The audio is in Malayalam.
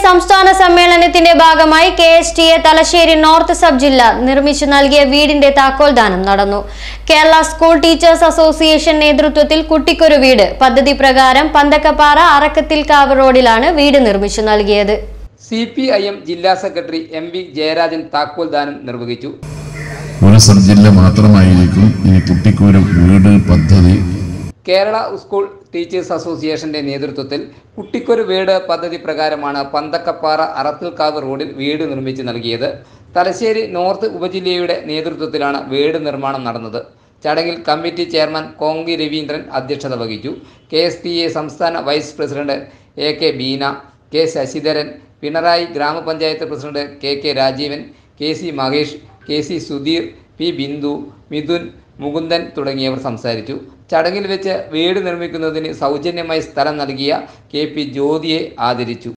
സംസ്ഥാന സമ്മേളനത്തിന്റെ ഭാഗമായി K S T A Thalassery north sub ജില്ല നിർമ്മിച്ചു നൽകിയ വീടിന്റെ താക്കോൽദാനം നടന്നു കേരള സ്കൂൾ ടീച്ചേഴ്സ് അസോസിയേഷൻ നേതൃത്വത്തിൽ കുട്ടിക്കൊരു വീട് പദ്ധതി പ്രകാരം പന്തക്കപ്പാറ അറക്കത്തിൽക്കാവ് റോഡിലാണ് വീട് നിർമ്മിച്ചു നൽകിയത് സി പി ഐ എം ജില്ലാ സെക്രട്ടറി എം വി ജയരാജൻ താക്കോൽ ദാനം നിർവഹിച്ചു ഒരു സബ് ജില്ല മാത്രമായിരിക്കും ഇനി കുട്ടിക്കൂര വീട് പദ്ധതി കേരള സ്കൂൾ ടീച്ചേഴ്സ് അസോസിയേഷന്റെ നേതൃത്വത്തിൽ കുട്ടിക്കൊരു വീട് പദ്ധതി പ്രകാരമാണ് പന്തക്കപ്പാറ അറത്തിൽക്കാവ് റോഡിൽ വീട് നിർമ്മിച്ചു നൽകിയത് തലശ്ശേരി നോർത്ത് ഉപജില്ലയുടെ നേതൃത്വത്തിലാണ് വീട് നിർമ്മാണം നടന്നത് ചടങ്ങിൽ കമ്മിറ്റി ചെയർമാൻ കോങ്കി രവീന്ദ്രൻ അധ്യക്ഷത വഹിച്ചു കെ എസ് ടി എ സംസ്ഥാന vice president A K Beena K Sasidharan Pinarayi ഗ്രാമപഞ്ചായത്ത് president K K Rajeevan K C Mahesh K C Sudheer P Bindu Mithun Mukundan തുടങ്ങിയവർ സംസാരിച്ചു ചടങ്ങിൽ വെച്ച് വീട് നിർമ്മിക്കുന്നതിന് സൗജന്യമായി സ്ഥലം നൽകിയ കെ പി ജ്യോതിയെ ആദരിച്ചു